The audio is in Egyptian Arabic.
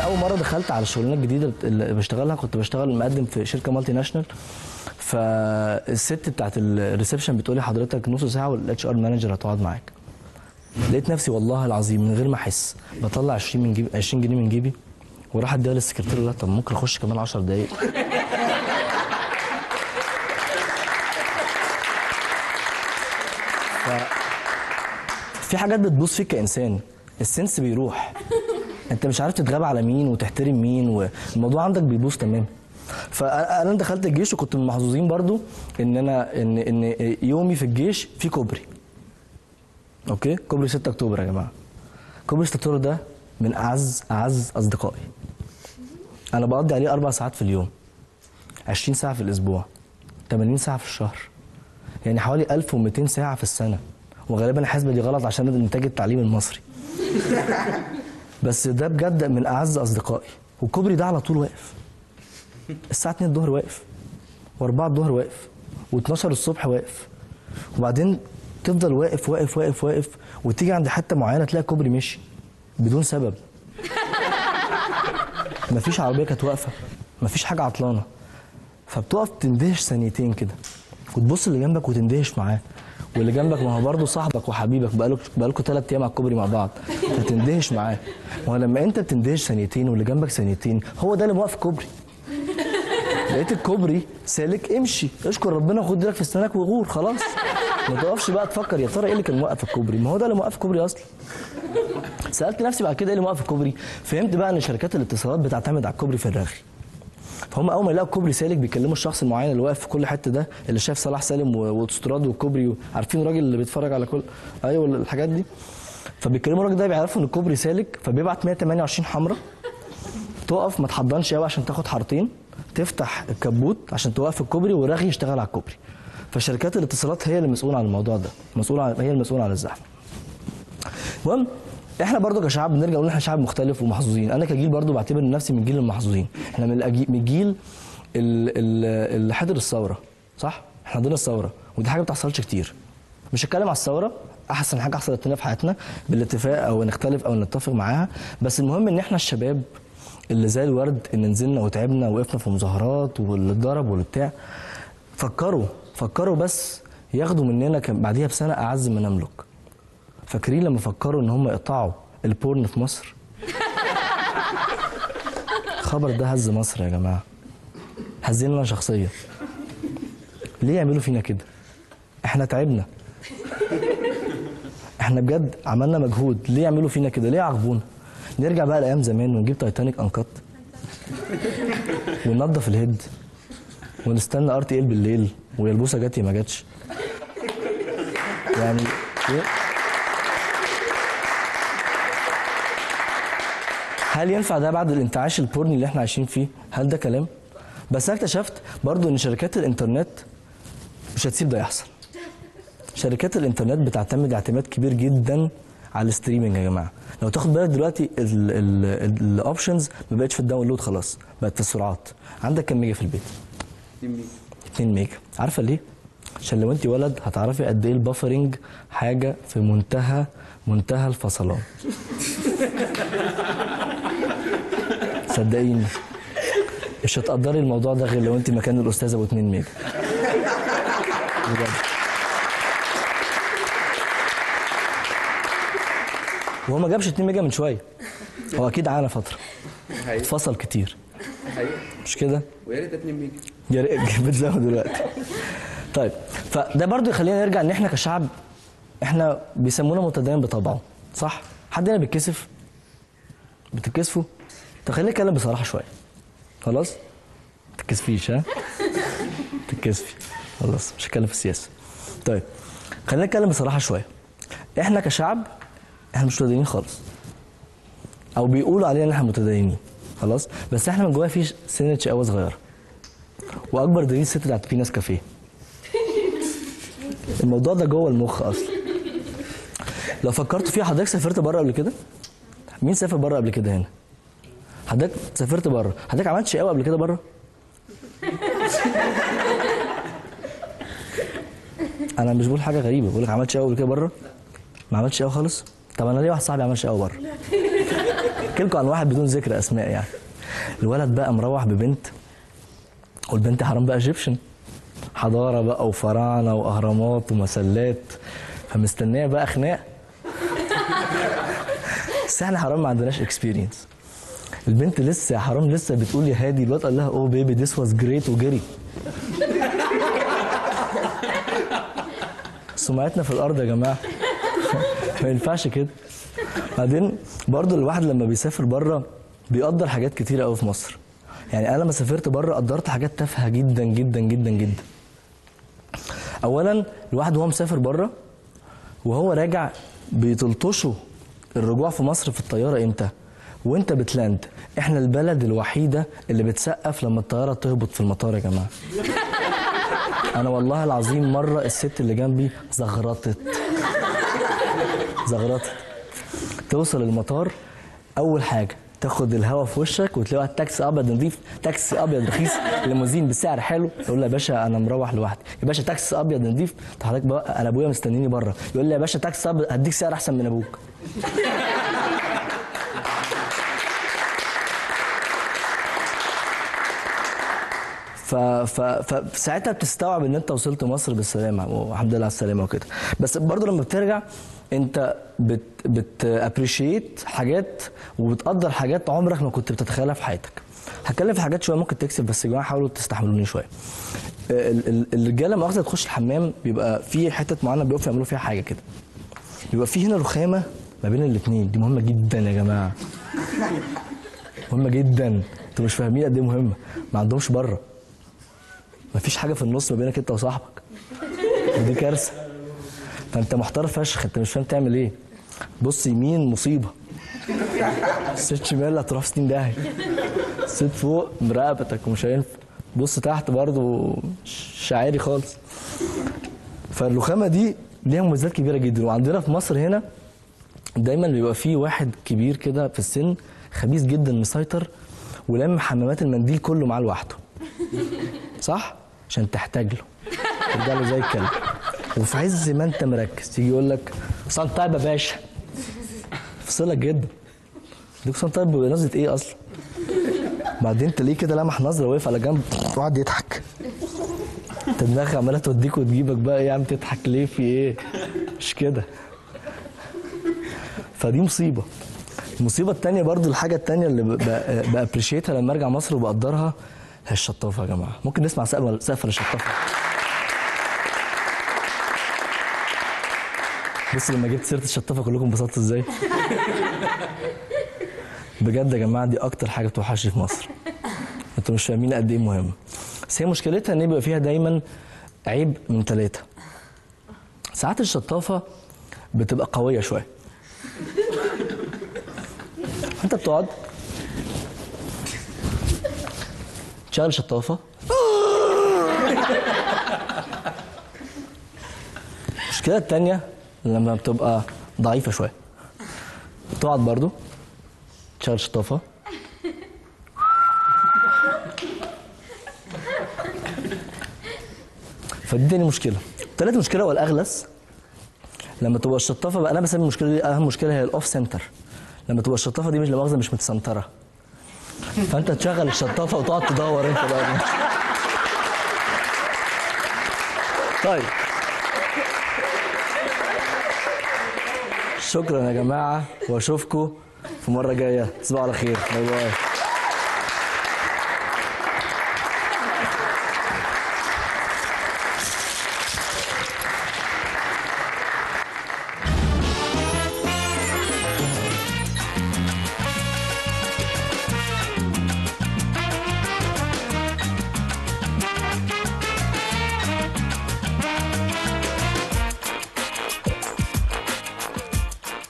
اول مره دخلت على الشغلانه الجديده اللي بشتغلها كنت بشتغل مقدم في شركه مالتي ناشونال فالست بتاعت الريسبشن بتقول لي حضرتك نص ساعه والاتش ار مانجر هتقعد معاك لقيت نفسي والله العظيم من غير ما احس بطلع 20 من جيبي 20 جنيه من جيبي وراح اديها للسكرتير لا طب ممكن اخش كمان 10 دقايق في حاجات بتبوظ فيك كانسان السنس بيروح انت مش عارف تتغاب على مين وتحترم مين والموضوع عندك بيبوظ تمام فانا دخلت الجيش وكنت من المحظوظين برضو ان انا ان ان يومي في الجيش في كوبري اوكي كوبري 6 اكتوبر يا جماعه كوبري 6 اكتوبر ده من اعز اعز اصدقائي انا بقضي عليه اربع ساعات في اليوم 20 ساعه في الاسبوع 80 ساعه في الشهر يعني حوالي 1200 ساعه في السنه وغالبا الحسبه دي غلط عشان الانتاج التعليمي المصري بس ده بجد من اعز اصدقائي والكوبري ده على طول واقف الساعه 2 الظهر واقف و4 الظهر واقف و12 الصبح واقف وبعدين تفضل واقف واقف واقف واقف وتيجي عند حته معينه تلاقي كوبري مشي بدون سبب مفيش عربيه كانت واقفه مفيش حاجه عطلانه فبتقف تندهش ثانيتين كده وتبص اللي جنبك وتندهش معاه واللي جنبك ما هو برضه صاحبك وحبيبك بقالك بقالكوا ثلاث ايام على الكوبري مع بعض فتندهش معاه ما هو لما انت بتندهش ثانيتين واللي جنبك ثانيتين هو ده اللي موقف الكوبري لقيت الكوبري سالك امشي اشكر ربنا وخد ايدك في اسنانك وغور خلاص ما تقفش بقى تفكر يا ترى ايه اللي كان موقف الكوبري ما هو ده اللي موقف الكوبري اصلا سالت نفسي بعد كده ايه اللي موقف الكوبري فهمت بقى ان شركات الاتصالات بتعتمد على الكوبري في الرغي فهم اول ما يلاقوا الكوبري سالك بيكلموا الشخص المعين اللي واقف في كل حته ده اللي شايف صلاح سالم و- واوتوستراد والكوبري و- عارفين الراجل اللي بيتفرج على كل ايوه الحاجات دي فبيكلموا الراجل ده بيعرفوا ان الكوبري سالك فبيبعت 128 حمراء تقف ما تحضنش قوي عشان تاخد حارتين تفتح الكبوت عشان توقف الكوبري والرغي يشتغل على الكوبري فشركات الاتصالات هي اللي مسؤوله عن الموضوع ده مسؤوله عن هي المسؤوله عن الزحمه المهم احنا برضو كشعب بنرجع نقول احنا شعب مختلف ومحظوظين انا كجيل برضو بعتبر نفسي من جيل المحظوظين احنا من الأجي- من الجيل ال- ال- اللي حضر الثوره صح احنا حضرنا الثوره ودي حاجه ما بتحصلش كتير مش هتكلم على الثوره احسن حاجه حصلت لنا في حياتنا بالاتفاق او نختلف او نتفق معاها بس المهم ان احنا الشباب اللي زي الورد ان نزلنا وتعبنا وقفنا في مظاهرات واللي اتضرب واللي بتاع فكروا فكروا بس ياخدوا مننا كان بعديها بسنه اعز ما نملك فاكرين لما فكروا ان هم يقطعوا البورن في مصر خبر ده هز مصر يا جماعه هزينا انا شخصيا ليه يعملوا فينا كده احنا تعبنا احنا بجد عملنا مجهود ليه يعملوا فينا كده ليه يعاقبونا نرجع بقى لايام زمان ونجيب تايتانيك انكت وننضف الهيد ونستنى ار تي ال بالليل والبوسه جت يا ما جاتش يعني إيه؟ هل ينفع ده بعد الانتعاش البورني اللي احنا عايشين فيه هل ده كلام بس انا اكتشفت برضو ان شركات الانترنت مش هتسيب ده يحصل شركات الانترنت بتعتمد اعتماد كبير جدا على الستريمنج يا جماعه لو تاخد بالك دلوقتي الاوبشنز ما بقتش في الداونلود خلاص بقت في السرعات عندك كام ميجا في البيت 2 ميجا عارفه ليه عشان لو انت ولد هتعرفي قد ايه البفرنج حاجه في منتهى منتهى الفصلان صدقيني مش هتقدري الموضوع ده غير لو انت مكان الاستاذ ابو 2 ميجا بجد وهو ما جابش 2 ميجا من شويه هو اكيد عانى فتره اتفصل كتير مش كده ويا ريت 2 ميجا يا ريت بتزود دلوقتي طيب فده برضو يخلينا نرجع ان احنا كشعب احنا بيسمونا متدين بطبعه صح حد هنا بيتكسف بتتكسفوا طب خليني اتكلم بصراحه شويه خلاص ما تتكسفيش ها تتكسفي خلاص مش هتكلم في السياسه طيب خلينا نتكلم بصراحه شويه احنا كشعب احنا مش متدينين خالص او بيقولوا علينا ان احنا متدينين خلاص بس احنا من جوايا في سنه شقاوه صغيره واكبر دليل الست بتاعت في ناس كافيه الموضوع ده جوه المخ اصلا لو فكرت فيه حضرتك سافرت بره قبل كده مين سافر بره قبل كده هنا حضرتك سافرت بره حضرتك عملت شقاوه قبل كده بره انا مش بقول حاجه غريبه بقول لك عملت شقاوه قبل كده بره ما عملتش شقاوه خالص طب انا ليه واحد صاحبي عمل شقاوه بره احكي لكم عن واحد بدون ذكر اسماء يعني الولد بقى مروح ببنت والبنت حرام بقى ايجيبشن حضاره بقى وفراعنه واهرامات ومسلات فمستنيه بقى خناق بس احنا حرام ما عندناش اكسبيرينس البنت لسه يا حرام لسه بتقول يا هادي الواد قال لها اوه بيبي ذس واز جريت وجري سمعتنا في الارض يا جماعه ما ينفعش كده بعدين برضو الواحد لما بيسافر بره بيقدر حاجات كتيره قوي في مصر يعني انا لما سافرت بره قدرت حاجات تافهه جدا جدا جدا جدا اولا الواحد وهو مسافر بره وهو راجع بيتلطشوا الرجوع في مصر في الطياره امتى وانت بتلاند احنا البلد الوحيده اللي بتسقف لما الطياره تهبط في المطار يا جماعه انا والله العظيم مره الست اللي جنبي زغرطت زغرطت توصل المطار اول حاجه تاخد الهوا في وشك وتلاقي واحد تاكسي ابيض نظيف تاكسي ابيض رخيص ليموزين بسعر حلو يقول له يا باشا انا مروح لوحدي يا باشا تاكسي ابيض نظيف طب حضرتك بقى انا ابويا مستنيني بره يقول لي يا باشا تاكسي ابيض هديك سعر احسن من ابوك ف... ف... فساعتها بتستوعب ان انت وصلت مصر بالسلامه والحمد لله على السلامه وكده بس برضه لما بترجع انت بت بت ابريشيت حاجات وبتقدر حاجات عمرك ما كنت بتتخيلها في حياتك هتكلم في حاجات شويه ممكن تكسب بس يا جماعه حاولوا تستحملوني شويه ال- ال- الرجاله مؤاخذه تخش الحمام بيبقى في حته معينه بيقفوا يعملوا فيها حاجه كده بيبقى في هنا رخامه ما بين الاثنين دي مهمه جدا يا جماعه مهمه جدا انتوا مش فاهمين قد ايه مهمه ما عندهمش بره مفيش حاجه في النص ما بينك انت وصاحبك ودي كارثه فانت محتار فشخ انت مش فاهم تعمل ايه بص يمين مصيبه الست شمال هتروح في 60 داهيه الست فوق مراقبتك ومش هينفع بص تحت برضه شاعري خالص فالرخامه دي ليها مميزات كبيره جدا وعندنا في مصر هنا دايما بيبقى فيه واحد كبير كده في السن خبيث جدا مسيطر ولم حمامات المنديل كله معاه لوحده صح عشان تحتاج له ترجع له زي الكلب وفي عز ما انت مركز تيجي يقول لك صن طيب يا باشا فصلك جدا ديك صن طيب نظره ايه اصلا بعدين تلاقيه كده لمح نظره واقف على جنب وقعد يضحك انت دماغك عماله توديك وتجيبك بقى ايه يا عم تضحك ليه في ايه مش كده فدي مصيبه المصيبه التانية برضو الحاجه التانية اللي بابريشيتها لما ارجع مصر وبقدرها هي الشطافه يا جماعه ممكن نسمع سقف سقف الشطافه بص لما جبت سيره الشطافه كلكم انبسطتوا ازاي بجد يا جماعه دي اكتر حاجه بتوحشني في مصر انتوا مش فاهمين قد ايه مهم بس هي مشكلتها ان يبقى فيها دايما عيب من ثلاثه ساعات الشطافه بتبقى قويه شويه انت بتقعد تشغل شطافه المشكله التانية لما بتبقى ضعيفه شويه تقعد برضو تشغل شطافه فدي تاني مشكله تالت مشكله والاغلس لما تبقى الشطافه بقى انا بسمي المشكله دي اهم مشكله هي الاوف سنتر لما تبقى الشطافه دي مش لمؤاخذه مش متسنتره فانت تشغل الشطافه وتقعد تدور انت بقى طيب شكرا يا جماعه واشوفكم في مره جايه تصبحوا على خير باي باي